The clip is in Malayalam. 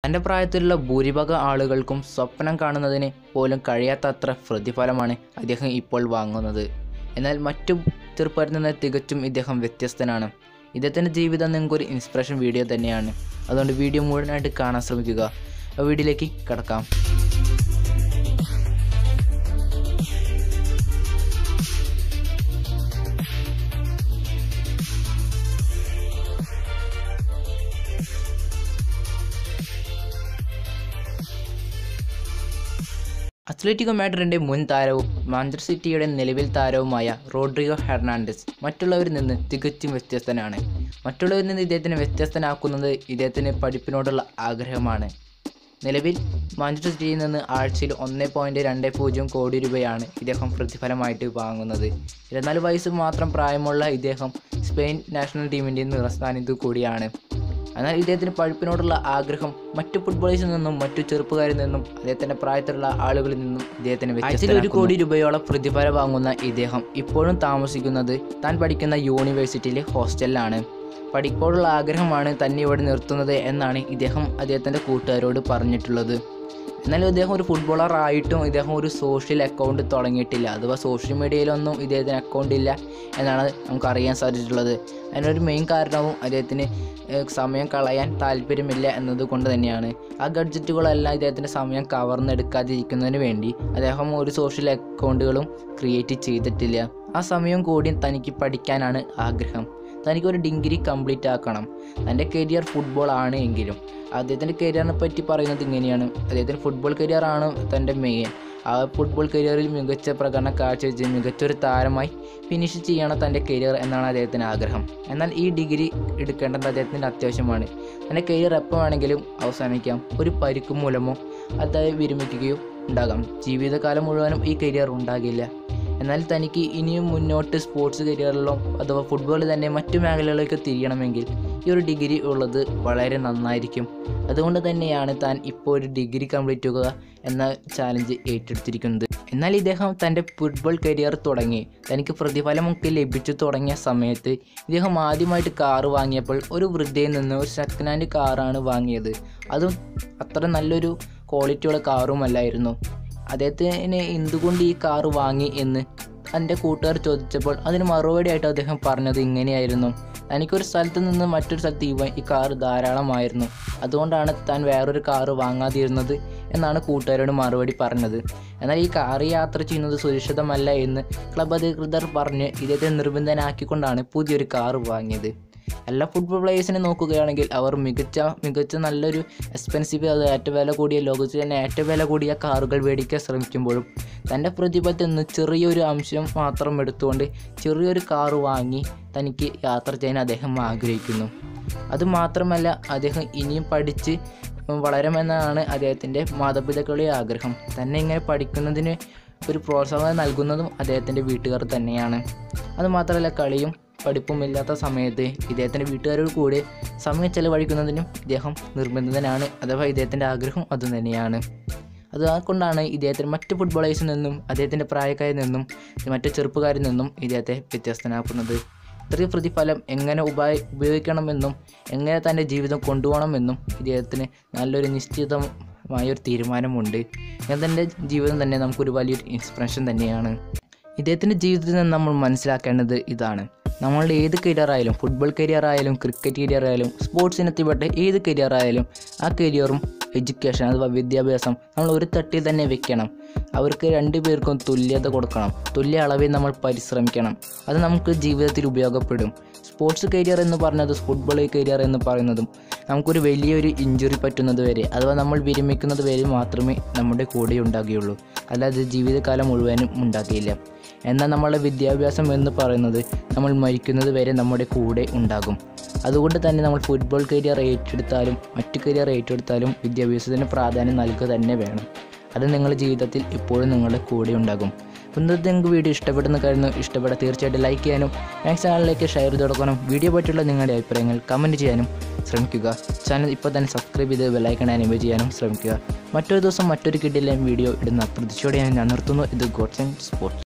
തൻ്റെ പ്രായത്തിലുള്ള ഭൂരിഭാഗം ആളുകൾക്കും സ്വപ്നം കാണുന്നതിന് പോലും കഴിയാത്തത്ര പ്രതിഫലമാണ് അദ്ദേഹം ഇപ്പോൾ വാങ്ങുന്നത് എന്നാൽ മറ്റു ചെറുപ്പക്കാരിൽ നിന്ന് തികച്ചും ഇദ്ദേഹം വ്യത്യസ്തനാണ് ഇദ്ദേഹത്തിൻ്റെ ജീവിതം നിങ്ങൾക്കൊരു ഇൻസ്പിറേഷൻ വീഡിയോ തന്നെയാണ് അതുകൊണ്ട് വീഡിയോ മുഴുവനായിട്ട് കാണാൻ ശ്രമിക്കുക ആ വീഡിയോയിലേക്ക് കിടക്കാം അത്ലറ്റിക്കോ മാഡ്രിഡിന്റെ മുൻ താരവും മാഞ്ചസ്റ്റർ സിറ്റിയുടെ നിലവിൽ താരവുമായ റോഡ്രിഗോ ഹെർണാണ്ടസ് മറ്റുള്ളവരിൽ നിന്ന് തികച്ചും വ്യത്യസ്തനാണ് മറ്റുള്ളവരിൽ നിന്ന് ഇദ്ദേഹത്തിനെ വ്യത്യസ്തനാക്കുന്നത് ഇദ്ദേഹത്തിന് പഠിപ്പിനോടുള്ള ആഗ്രഹമാണ് നിലവിൽ മാഞ്ചസ്റ്റർ സിറ്റിയിൽ നിന്ന് ആഴ്ചയിൽ ഒന്ന് പോയിൻറ്റ് രണ്ട് പൂജ്യം കോടി രൂപയാണ് ഇദ്ദേഹം പ്രതിഫലമായിട്ട് വാങ്ങുന്നത് ഇരുപത്തിനാല് വയസ്സ് മാത്രം പ്രായമുള്ള ഇദ്ദേഹം സ്പെയിൻ നാഷണൽ ടീമിൻ്റെ നിറസ്ഥാനത്ത് കൂടിയാണ് എന്നാൽ ഇദ്ദേഹത്തിന് പഠിപ്പിനോടുള്ള ആഗ്രഹം മറ്റു ഫുട്ബോളേഴ്സിൽ നിന്നും മറ്റു ചെറുപ്പക്കാരിൽ നിന്നും അദ്ദേഹത്തിൻ്റെ പ്രായത്തിലുള്ള ആളുകളിൽ നിന്നും ഇദ്ദേഹത്തിന് ആഴ്ചയിൽ ഒരു കോടി രൂപയോളം പ്രതിഫലം വാങ്ങുന്ന ഇദ്ദേഹം ഇപ്പോഴും താമസിക്കുന്നത് താൻ പഠിക്കുന്ന യൂണിവേഴ്സിറ്റിയിലെ ഹോസ്റ്റലിലാണ് പഠിപ്പോഴുള്ള ആഗ്രഹമാണ് തന്നെ ഇവിടെ നിർത്തുന്നത് എന്നാണ് ഇദ്ദേഹം അദ്ദേഹത്തിൻ്റെ കൂട്ടുകാരോട് പറഞ്ഞിട്ടുള്ളത് എന്നാലും ഇദ്ദേഹം ഒരു ഫുട്ബോളർ ആയിട്ടും ഇദ്ദേഹം ഒരു സോഷ്യൽ അക്കൗണ്ട് തുടങ്ങിയിട്ടില്ല അഥവാ സോഷ്യൽ മീഡിയയിലൊന്നും ഇദ്ദേഹത്തിന് അക്കൗണ്ട് ഇല്ല എന്നാണ് നമുക്ക് അറിയാൻ സാധിച്ചിട്ടുള്ളത് അതിനൊരു മെയിൻ കാരണവും അദ്ദേഹത്തിന് ഏഹ്, സമയം കളയാൻ താല്പര്യമില്ല എന്നതുകൊണ്ട് തന്നെയാണ് ആ ഗഡ്ജറ്റുകളെല്ലാം ഇദ്ദേഹത്തിൻ്റെ സമയം കവർന്നെടുക്കാതിരിക്കുന്നതിന് വേണ്ടി അദ്ദേഹം ഒരു സോഷ്യൽ അക്കൗണ്ടുകളും ക്രിയേറ്റ് ചെയ്തിട്ടില്ല ആ സമയം കൂടി തനിക്ക് പഠിക്കാനാണ് ആഗ്രഹം തനിക്കൊരു ഡിഗ്രി കംപ്ലീറ്റ് ആക്കണം തൻ്റെ കരിയർ ഫുട്ബോൾ ആണ് എങ്കിലും അദ്ദേഹത്തിൻ്റെ കരിയറിനെ പറ്റി പറയുന്നത് ഇങ്ങനെയാണ് അദ്ദേഹത്തിന് ഫുട്ബോൾ കരിയർ ആണ് തൻ്റെ മെയിൻ ആ ഫുട്ബോൾ കരിയറിൽ മികച്ച പ്രകടനം കാഴ്ചവെച്ച് മികച്ചൊരു താരമായി ഫിനിഷ് ചെയ്യണം തൻ്റെ കരിയർ എന്നാണ് അദ്ദേഹത്തിന് ആഗ്രഹം എന്നാൽ ഈ ഡിഗ്രി എടുക്കേണ്ടത് അദ്ദേഹത്തിൻ്റെ അത്യാവശ്യമാണ് തൻ്റെ കരിയർ എപ്പോൾ വേണമെങ്കിലും അവസാനിക്കാം ഒരു പരിക്ക് മൂലമോ അദ്ദേഹം വിരമിക്കുകയോ ഉണ്ടാകാം ജീവിതകാലം മുഴുവനും ഈ കരിയർ ഉണ്ടാകില്ല എന്നാൽ തനിക്ക് ഇനിയും മുന്നോട്ട് സ്പോർട്സ് കരിയറിലോ അഥവാ ഫുട്ബോളിൽ തന്നെ മറ്റു മേഖലകളിലേക്ക് തിരിയണമെങ്കിൽ ഈ ഒരു ഡിഗ്രി ഉള്ളത് വളരെ നന്നായിരിക്കും അതുകൊണ്ട് തന്നെയാണ് താൻ ഇപ്പോൾ ഒരു ഡിഗ്രി കംപ്ലീറ്റ് ചെയ്യുക എന്ന ചാലഞ്ച് ഏറ്റെടുത്തിരിക്കുന്നത് എന്നാൽ ഇദ്ദേഹം തൻ്റെ ഫുട്ബോൾ കരിയർ തുടങ്ങി തനിക്ക് പ്രതിഫലമൊക്കെ ലഭിച്ചു തുടങ്ങിയ സമയത്ത് ഇദ്ദേഹം ആദ്യമായിട്ട് കാറ് വാങ്ങിയപ്പോൾ ഒരു വൃദ്ധയിൽ നിന്ന് ഒരു സെക്കൻഡ് ഹാൻഡ് കാറാണ് വാങ്ങിയത് അതും അത്ര നല്ലൊരു ക്വാളിറ്റിയുള്ള കാറുമല്ലായിരുന്നു അദ്ദേഹത്തിന് എന്തുകൊണ്ട് ഈ കാറ് വാങ്ങി എന്ന് എൻ്റെ കൂട്ടുകാർ ചോദിച്ചപ്പോൾ അതിന് മറുപടിയായിട്ട് അദ്ദേഹം പറഞ്ഞത് ഇങ്ങനെയായിരുന്നു തനിക്കൊരു സ്ഥലത്ത് നിന്ന് മറ്റൊരു സ്ഥലത്ത് ഈ വ- ഈ കാറ് ധാരാളമായിരുന്നു അതുകൊണ്ടാണ് താൻ വേറൊരു കാറ് വാങ്ങാതിരുന്നത് എന്നാണ് കൂട്ടുകാരോട് മറുപടി പറഞ്ഞത് എന്നാൽ ഈ കാറ് യാത്ര ചെയ്യുന്നത് സുരക്ഷിതമല്ല എന്ന് ക്ലബ് അധികൃതർ പറഞ്ഞ് ഇദ്ദേഹത്തെ നിർബന്ധനാക്കിക്കൊണ്ടാണ് പുതിയൊരു കാറ് വാങ്ങിയത് എല്ലാ ഫുട്ബോൾ പ്ലേയേഴ്സിനെ നോക്കുകയാണെങ്കിൽ അവർ മികച്ച മികച്ച നല്ലൊരു എക്സ്പെൻസീവ് അത് ഏറ്റവും വില കൂടിയ ലോകത്തിൽ തന്നെ ഏറ്റവും വില കൂടിയ കാറുകൾ മേടിക്കാൻ ശ്രമിക്കുമ്പോഴും തൻ്റെ പ്രതിഭത്തിൽ നിന്ന് ചെറിയൊരു അംശം മാത്രം എടുത്തുകൊണ്ട് ചെറിയൊരു കാറ് വാങ്ങി തനിക്ക് യാത്ര ചെയ്യാൻ അദ്ദേഹം ആഗ്രഹിക്കുന്നു അതുമാത്രമല്ല അദ്ദേഹം ഇനിയും പഠിച്ച് വളരുമെന്നാണ് അദ്ദേഹത്തിൻ്റെ മാതാപിതാക്കളുടെ ആഗ്രഹം തന്നെ ഇങ്ങനെ പഠിക്കുന്നതിന് ഒരു പ്രോത്സാഹനം നൽകുന്നതും അദ്ദേഹത്തിൻ്റെ വീട്ടുകാർ തന്നെയാണ് അതുമാത്രമല്ല കളിയും പഠിപ്പുമില്ലാത്ത സമയത്ത് ഇദ്ദേഹത്തിൻ്റെ വീട്ടുകാരോട് കൂടി സമയം ചെലവഴിക്കുന്നതിനും ഇദ്ദേഹം നിർബന്ധിതനാണ് അഥവാ ഇദ്ദേഹത്തിൻ്റെ ആഗ്രഹം അതുതന്നെയാണ് അതുകൊണ്ടാണ് ഇദ്ദേഹത്തിന് മറ്റ് ഫുട്ബോളേഴ്സിൽ നിന്നും അദ്ദേഹത്തിൻ്റെ പ്രായക്കാരിൽ നിന്നും മറ്റു ചെറുപ്പക്കാരിൽ നിന്നും ഇദ്ദേഹത്തെ വ്യത്യസ്തനാക്കുന്നത് ഇത്രയും പ്രതിഫലം എങ്ങനെ ഉപ ഉപയോഗിക്കണമെന്നും എങ്ങനെ തൻ്റെ ജീവിതം കൊണ്ടുപോകണമെന്നും ഇദ്ദേഹത്തിന് നല്ലൊരു നിശ്ചിതമായ ഒരു തീരുമാനമുണ്ട് ഇദ്ദേഹത്തിൻ്റെ ജീവിതം തന്നെ നമുക്കൊരു വലിയൊരു ഇൻസ്പിറേഷൻ തന്നെയാണ് ഇദ്ദേഹത്തിൻ്റെ ജീവിതത്തിൽ നിന്ന് നമ്മൾ മനസ്സിലാക്കേണ്ടത് ഇതാണ് നമ്മളുടെ ഏത് കരിയർ ആയാലും ഫുട്ബോൾ കരിയർ ആയാലും ക്രിക്കറ്റ് കരിയർ ആയാലും സ്പോർട്സ് ഇനത്തിൽപ്പെട്ട ഏത് കരിയർ ആയാലും ആ കരിയറും എഡ്യൂക്കേഷൻ അഥവാ വിദ്യാഭ്യാസം നമ്മൾ ഒരു തട്ടിൽ തന്നെ വെക്കണം അവർക്ക് രണ്ടു പേർക്കും തുല്യത കൊടുക്കണം തുല്യ അളവിൽ നമ്മൾ പരിശ്രമിക്കണം അത് നമുക്ക് ജീവിതത്തിൽ ഉപയോഗപ്പെടും സ്പോർട്സ് കരിയർ എന്ന് പറഞ്ഞത് ഫുട്ബോൾ കരിയർ എന്ന് പറയുന്നതും നമുക്കൊരു വലിയൊരു ഇഞ്ചുറി പറ്റുന്നത് വരെ അഥവാ നമ്മൾ വിരമിക്കുന്നത് വരെ മാത്രമേ നമ്മുടെ കൂടെ ഉണ്ടാകുകയുള്ളൂ അല്ലാതെ ജീവിതകാലം മുഴുവനും ഉണ്ടാകില്ല എന്നാൽ നമ്മളുടെ വിദ്യാഭ്യാസം എന്ന് പറയുന്നത് നമ്മൾ മരിക്കുന്നത് വരെ നമ്മുടെ കൂടെ ഉണ്ടാകും അതുകൊണ്ട് തന്നെ നമ്മൾ ഫുട്ബോൾ കരിയർ ഏറ്റെടുത്താലും മറ്റു കരിയർ ഏറ്റെടുത്താലും വിദ്യാഭ്യാസത്തിന് പ്രാധാന്യം നൽകുക തന്നെ വേണം അത് നിങ്ങളുടെ ജീവിതത്തിൽ എപ്പോഴും നിങ്ങളുടെ കൂടെ ഉണ്ടാകും ഇന്നത്തെ നിങ്ങൾക്ക് വീഡിയോ ഇഷ്ടപ്പെടുന്ന കരുതുന്നു ഇഷ്ടപ്പെട്ട തീർച്ചയായിട്ടും ലൈക്ക് ചെയ്യാനും മാക്സ് ചാനലിലേക്ക് ഷെയർ ചെയ്ത് കൊടുക്കണം വീഡിയോ പറ്റിയുള്ള നിങ്ങളുടെ അഭിപ്രായങ്ങൾ കമൻറ്റ് ചെയ്യാനും ശ്രമിക്കുക ചാനൽ ഇപ്പോൾ തന്നെ സബ്സ്ക്രൈബ് ചെയ്ത് ബെല്ലൈക്കൺ അനിമേ ചെയ്യാനും ശ്രമിക്കുക മറ്റൊരു ദിവസം മറ്റൊരു കിഡിലെ വീഡിയോ ഇടുന്ന പ്രതീക്ഷയോടെ ഞാൻ നിർത്തുന്നു ഇത് ഗോഡ്സ് ആൻഡ് സ്പോർട്സ്